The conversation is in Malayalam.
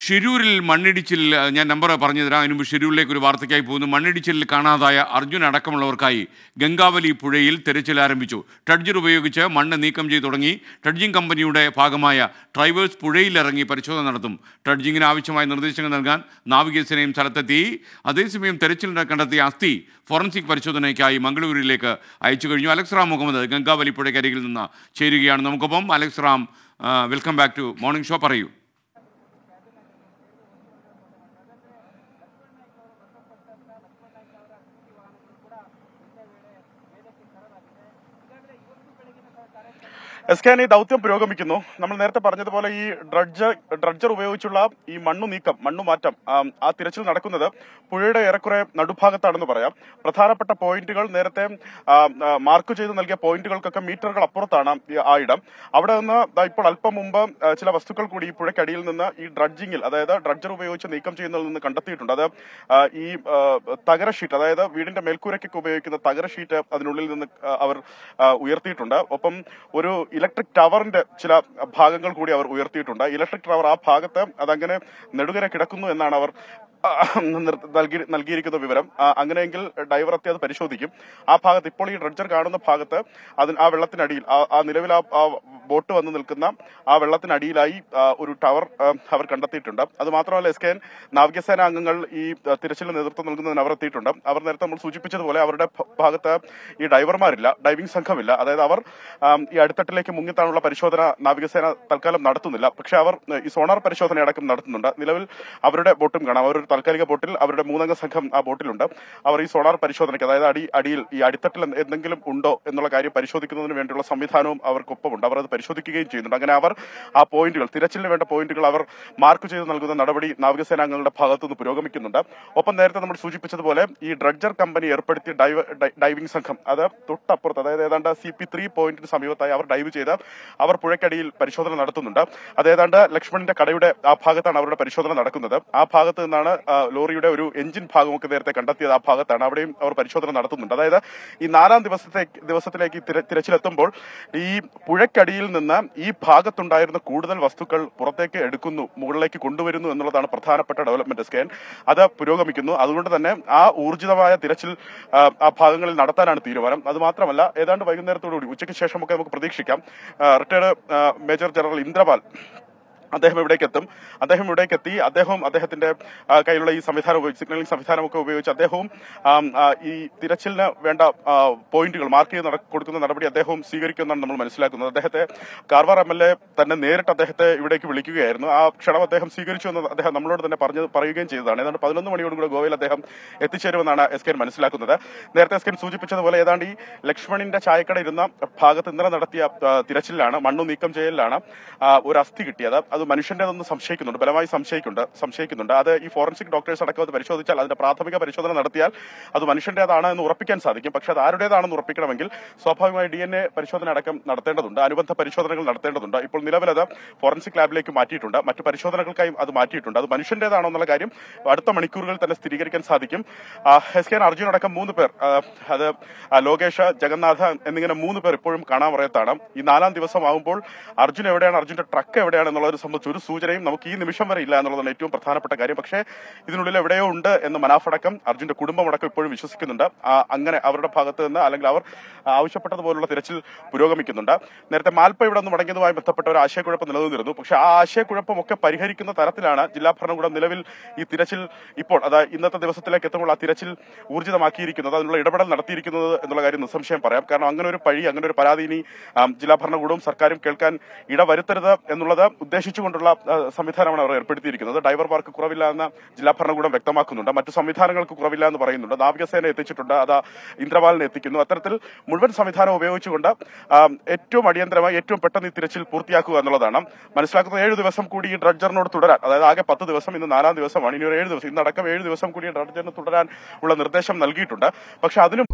ഷിരൂരിൽ മണ്ണിടിച്ചിൽ അഹ് ഞാൻ നമ്പർ പറഞ്ഞു തരാം അതിന് മുമ്പ് ഷിരൂരിലേക്ക് ഒരു വാർത്തയ്ക്കായി പോകുന്നു മണ്ണിടിച്ചിലിൽ കാണാതായ അർജുൻ അടക്കമുള്ളവർക്കായി ഗംഗാവലി പുഴയിൽ തെരച്ചിൽ ആരംഭിച്ചു ടഡ്ജർ ഉപയോഗിച്ച് മണ്ണ് നീക്കം ചെയ്തു തുടങ്ങി ടഡ്ജിംഗ് കമ്പനിയുടെ ഭാഗമായ ഡ്രൈവേഴ്സ് പുഴയിലിറങ്ങി പരിശോധന നടത്തും ടഡ്ജിങ്ങിന് ആവശ്യമായ നിർദ്ദേശങ്ങൾ നൽകാൻ നാവികസേനയും സ്ഥലത്തെത്തി അതേസമയം തെരച്ചിലിന് കണ്ടെത്തിയ അസ്ഥി ഫോറൻസിക് പരിശോധനയ്ക്കായി മംഗളൂരുവിലേക്ക് അയച്ചു കഴിഞ്ഞു അലക്സ് റാം മുഹമ്മദ് ഗംഗാവലി പുഴയ്ക്കരികിൽ നിന്ന് ചേരുകയാണ് നമുക്കൊപ്പം Alex Ram welcome back to morning show പറയൂ എസ് കെ ഈ ദൗത്യം പുരോഗമിക്കുന്നു നമ്മൾ നേരത്തെ പറഞ്ഞതുപോലെ ഈ ഡ്രഡ്ജർ ഡ്രഡ്ജർ ഉപയോഗിച്ചുള്ള ഈ മണ്ണു നീക്കം മണ്ണു മാറ്റം ആം, ആ തിരച്ചിൽ നടക്കുന്നത് പുഴയുടെ ഏറെക്കുറെ നടുഭാഗത്താണെന്ന് പറയാം പ്രധാനപ്പെട്ട പോയിന്റുകൾ നേരത്തെ ആം, ആ, മാർക്ക് ചെയ്ത് നൽകിയ പോയിന്റുകൾക്കൊക്കെ മീറ്ററുകൾ അപ്പുറത്താണ് ഈ ആ ഇടം അവിടെ നിന്ന് ദാ ഇപ്പോൾ അല്പം മുമ്പ് ആ, ചില വസ്തുക്കൾ കൂടി ഈ പുഴയ്ക്കടിയിൽ നിന്ന് ഈ ഡ്രഡ്ജിങ്ങിൽ അതായത് ഡ്രഡ്ജർ ഉപയോഗിച്ച് നീക്കം ചെയ്യുന്നതിൽ നിന്ന് കണ്ടെത്തിയിട്ടുണ്ട് അത് ആ, ഈ ആ, തകര ഷീറ്റ് അതായത് വീടിന്റെ മേൽക്കൂരയ്ക്കൊക്കെ ഉപയോഗിക്കുന്ന തകര ഷീറ്റ് അതിനുള്ളിൽ നിന്ന് ആ, അവർ ആ, ഉയർത്തിയിട്ടുണ്ട് ഒപ്പം ഒരു ഇലക്ട്രിക് ടവറിന്റെ ചില ഭാഗങ്ങൾ കൂടി അവർ ഉയർത്തിയിട്ടുണ്ട് ഇലക്ട്രിക് ടവർ ആ ഭാഗത്ത് അതങ്ങനെ നെടുകര കിടക്കുന്നു എന്നാണ് അവർ ആ, നിർ- നൽകി നൽകിയിരിക്കുന്ന വിവരം ആ, അങ്ങനെയെങ്കിൽ ഡൈവർ എത്തി അത് പരിശോധിക്കും ആ ഭാഗത്ത് ഇപ്പോൾ ഈ ഡ്രഡ്ജർ കാണുന്ന ഭാഗത്ത് അതിന് ആ വെള്ളത്തിനടിയിൽ ആ- ആ നിലവിൽ ആ ആ ബോട്ട് വന്ന് നിൽക്കുന്ന ആ വെള്ളത്തിനടിയിലായി ആ, ഒരു ടവർ ആ, അവർ കണ്ടെത്തിയിട്ടുണ്ട് അത് മാത്രമല്ല എസ് കെ എൻ നാവികസേന അംഗങ്ങൾ ഈ ആ, തിരച്ചിലിന് നേതൃത്വം നൽകുന്നതിന് അവർ എത്തിയിട്ടുണ്ട് അവർ നേരത്തെ നമ്മൾ സൂചിപ്പിച്ചതുപോലെ അവരുടെ ഭ- ഭാഗത്ത് ഈ ഡൈവർമാരില്ല ഡൈവിംഗ് സംഘമില്ല അതായത് അവർ ആം, ഈ അടിത്തട്ടിലേക്ക് മുങ്ങിത്താനുള്ള പരിശോധന നാവികസേന തൽക്കാലം നടത്തുന്നില്ല പക്ഷെ അവർ ഏഹ്, ഈ സോണാർ പരിശോധന അടക്കം നടത്തുന്നുണ്ട് നിലവിൽ അവരുടെ ബോട്ടും കാണാം അവരൊരു താൽക്കാലിക ബോട്ടിൽ അവരുടെ മൂന്നംഗ സംഘം ആ ബോട്ടിലുണ്ട് അവർ ഈ സോണാർ പരിശോധനയ്ക്ക് അതായത് അടി അടിയിൽ ഈ അടിത്തട്ടിൽ എന്ത് എന്തെങ്കിലും ഉണ്ടോ എന്നുള്ള കാര്യം പരിശോധിക്കുന്നതിന് വേണ്ടിയുള്ള സംവിധാനവും അവർക്കൊപ്പമുണ്ട് അവർ അത് പരിശോധിക്കുകയും ചെയ്യുന്നുണ്ട് അങ്ങനെ അവർ ആ പോയിന്റുകൾ തിരച്ചിലിന് വേണ്ട പോയിന്റുകൾ അവർ മാർക്ക് ചെയ്ത് നൽകുന്ന നടപടി നാവികസേനാംഗങ്ങളുടെ ഭാഗത്തുനിന്ന് പുരോഗമിക്കുന്നുണ്ട് ഒപ്പം നേരത്തെ നമ്മൾ സൂചിപ്പിച്ചതുപോലെ ഈ ഡ്രഡ്ജർ കമ്പനി ഏർപ്പെടുത്തിയ ഡൈവ ഡൈ- ഡൈവിംഗ് സംഘം അത് തൊട്ടപ്പുറത്ത് അതായത് ഏതാണ്ട് സി പി ത്രീ പോയിന്റിന് സമീപത്തായി അവർ ഡൈവ് ചെയ്ത് അവർ പുഴയ്ക്കടിയിൽ പരിശോധന നടത്തുന്നുണ്ട് അത് ഏതാണ്ട് ലക്ഷ്മണിന്റെ കടയുടെ ആ ഭാഗത്താണ് അവരുടെ പരിശോധന നടക്കുന്നത് ആ ഭാഗത്ത് നിന്നാണ് ആ, ലോറിയുടെ ഒരു എഞ്ചിൻ ഭാഗമൊക്കെ നേരത്തെ കണ്ടെത്തിയത് ആ ഭാഗത്താണ് അവിടെയും അവർ പരിശോധന നടത്തുന്നുണ്ട് അതായത് ഈ നാലാം ദിവസത്തെ ദിവസത്തിലേക്ക് തിര- തിരച്ചിലെത്തുമ്പോൾ ഈ പുഴയ്ക്കടിയിൽ നിന്ന് ഈ ഭാഗത്തുണ്ടായിരുന്ന കൂടുതൽ വസ്തുക്കൾ പുറത്തേക്ക് എടുക്കുന്നു മുകളിലേക്ക് കൊണ്ടുവരുന്നു എന്നുള്ളതാണ് പ്രധാനപ്പെട്ട ഡെവലപ്മെന്റ് സ്കാൻ അത് പുരോഗമിക്കുന്നു അതുകൊണ്ട് തന്നെ ആ ഊർജിതമായ തിരച്ചിൽ ആ, ആ ഭാഗങ്ങളിൽ നടത്താനാണ് തീരുമാനം അത് മാത്രമല്ല ഏതാണ്ട് വൈകുന്നേരത്തോടുകൂടി ഉച്ചയ്ക്ക് ശേഷമൊക്കെ നമുക്ക് പ്രതീക്ഷിക്കാം റിട്ടയർഡ് മേജർ ജനറൽ ഇന്ദ്രപാൽ അദ്ദേഹം ഇവിടേക്ക് എത്തും അദ്ദേഹം ഇവിടേക്ക് എത്തി അദ്ദേഹവും അദ്ദേഹത്തിന്റെ ആ, കയ്യിലുള്ള ഈ സംവിധാനം ഉപയോഗിച്ച് സിഗ്നലിംഗ് സംവിധാനമൊക്കെ ഉപയോഗിച്ച് അദ്ദേഹവും ആം, ആ, ഈ തിരച്ചിലിന് വേണ്ട ആ, പോയിന്റുകൾ മാർക്ക് ചെയ്ത് നട- കൊടുക്കുന്ന നടപടി അദ്ദേഹവും സ്വീകരിക്കുമെന്നാണ് നമ്മൾ മനസ്സിലാക്കുന്നത് അദ്ദേഹത്തെ കാർവാർ എം എൽ എ തന്നെ നേരിട്ട് അദ്ദേഹത്തെ ഇവിടേക്ക് വിളിക്കുകയായിരുന്നു ആ ക്ഷണം അദ്ദേഹം സ്വീകരിച്ചു എന്ന് അദ്ദേഹം നമ്മളോട് തന്നെ പറഞ്ഞു പറയുകയും ചെയ്തതാണ് ഏതാണ്ട് പതിനൊന്ന് മണിയോടുകൂടി ഗോവയിൽ അദ്ദേഹം എത്തിച്ചേരുമെന്നാണ് എസ് കെ മനസ്സിലാക്കുന്നത് നേരത്തെ എസ് കെ സൂചിപ്പിച്ചതുപോലെ ഏതാണ്ട് ഈ ലക്ഷ്മണിന്റെ ചായക്കട ഇരുന്ന ഭാഗത്ത് ഇന്നലെ നടത്തിയ ആ, തിരച്ചിലാണ് മണ്ണു നീക്കം ചെയ്യലിലാണ് ആ, ഒരു അസ്ഥി കിട്ടിയത് അത് മനുഷ്യന്റേതെന്ന് സംശയിക്കുന്നുണ്ട് ബലമായി സംശയിക്കുന്നുണ്ട് സംശയിക്കുന്നുണ്ട് അത് ഈ ഫോറൻസിക് ഡോക്ടേഴ്സ് അടക്കം അത് പരിശോധിച്ചാൽ അതിന്റെ പ്രാഥമിക പരിശോധന നടത്തിയാൽ അത് മനുഷ്യന്റേതാണ് എന്ന് ഉറപ്പിക്കാൻ സാധിക്കും പക്ഷെ അത് ആരുടേതാണെന്ന് ഉറപ്പിക്കണമെങ്കിൽ സ്വാഭാവികമായി ഡി എൻ എ പരിശോധന അടക്കം നടത്തേണ്ടതുണ്ട് അനുബന്ധ പരിശോധനകൾ നടത്തേണ്ടതുണ്ട് ഇപ്പോൾ നിലവിൽ അത് ഫോറൻസിക് ലാബിലേക്ക് മാറ്റിയിട്ടുണ്ട് മറ്റു പരിശോധനകൾക്കായും അത് മാറ്റിയിട്ടുണ്ട് അത് മനുഷ്യന്റേതാണോ എന്നുള്ള കാര്യം അടുത്ത മണിക്കൂറുകളിൽ തന്നെ സ്ഥിരീകരിക്കാൻ സാധിക്കും ആ, എസ് കെ അർജുൻ അടക്കം മൂന്ന് പേർ ആ, അത് ആ, ലോകേഷ് ജഗന്നാഥ എന്നിങ്ങനെ മൂന്ന് പേർ ഇപ്പോഴും കാണാൻ പറയത്താണ് ഈ നാലാം ദിവസം ആകുമ്പോൾ അർജുൻ എവിടെയാണ് അർജുന്റെ ട്രക്ക് എവിടെയാണ് എന്നുള്ളത് സംബന്ധിച്ച് ഒരു സൂചനയും നമുക്ക് ഈ നിമിഷം വരെ ഇല്ല എന്നുള്ളതാണ് ഏറ്റവും പ്രധാനപ്പെട്ട കാര്യം പക്ഷേ ഇതിനുള്ളിൽ എവിടെയോ ഉണ്ട് എന്ന് മനാഫടക്കം അർജുന്റെ കുടുംബമടക്കം ഇപ്പോഴും വിശ്വസിക്കുന്നുണ്ട് ആ, അങ്ങനെ അവരുടെ ഭാഗത്ത് നിന്ന് അല്ലെങ്കിൽ അവർ ആവശ്യപ്പെട്ടതുപോലുള്ള തിരച്ചിൽ പുരോഗമിക്കുന്നുണ്ട് നേരത്തെ മാൽപ്പ ഇവിടെ നിന്ന് മടങ്ങിയതുമായി ബന്ധപ്പെട്ട ഒരു ആശയക്കുഴപ്പം നിലനിന്നിരുന്നു പക്ഷെ ആ ആശയക്കുഴപ്പമൊക്കെ പരിഹരിക്കുന്ന തരത്തിലാണ് ജില്ലാ ഭരണകൂടം നിലവിൽ ഈ തിരച്ചിൽ ഇപ്പോൾ അതായത് ഇന്നത്തെ ദിവസത്തിലേക്ക് എത്തുമ്പോൾ ആ തിരച്ചിൽ ഊർജിതമാക്കിയിരിക്കുന്നത് അതിനുള്ള ഇടപെടൽ നടത്തിയിരിക്കുന്നത് എന്നുള്ള കാര്യം നിസ്സംശയം പറയാം കാരണം അങ്ങനെ ഒരു പഴി അങ്ങനെ ഒരു പരാതി ഇനി ആം, ജില്ലാ ഭരണകൂടവും സർക്കാരും കേൾക്കാൻ ഇടവരുത്തരുത് എന്നുള്ളത് ഉദ്ദേശിച്ചുകൊണ്ടുള്ള ആ, സംവിധാനമാണ് അവർ ഏർപ്പെടുത്തിയിരിക്കുന്നത് ഡ്രൈവർമാർക്ക് കുറവില്ല എന്ന് ജില്ലാ ഭരണകൂടം വ്യക്തമാക്കുന്നുണ്ട് മറ്റു സംവിധാനങ്ങൾക്ക് കുറവില്ല എന്ന് പറയുന്നുണ്ട് നാവികസേന എത്തിച്ചിട്ടുണ്ട് അത് ഇന്ദ്രപാലിനെ എത്തിക്കുന്നു അത്തരത്തിൽ മുഴുവൻ സംവിധാനം ഉപയോഗിച്ചുകൊണ്ട് ആം, ഏറ്റവും അടിയന്തരമായി ഏറ്റവും പെട്ടെന്ന് ഈ തിരച്ചിൽ പൂർത്തിയാക്കുക എന്നുള്ളതാണ് മനസ്സിലാക്കുന്നത് ഏഴ് ദിവസം കൂടി ഈ ഡ്രഡ്ജറിനോട് തുടരാൻ അതായത് ആകെ പത്ത് ദിവസം ഇന്ന് നാലാം ദിവസമാണ് ഇനി ഒരു ഏഴ് ദിവസം ഇന്നടക്കം ഏഴ് ദിവസം കൂടി ഈ ഡ്രഡ്ജറിന് തുടരാൻ ഉള്ള നിർദ്ദേശം നൽകിയിട്ടുണ്ട് പക്ഷെ അതിനു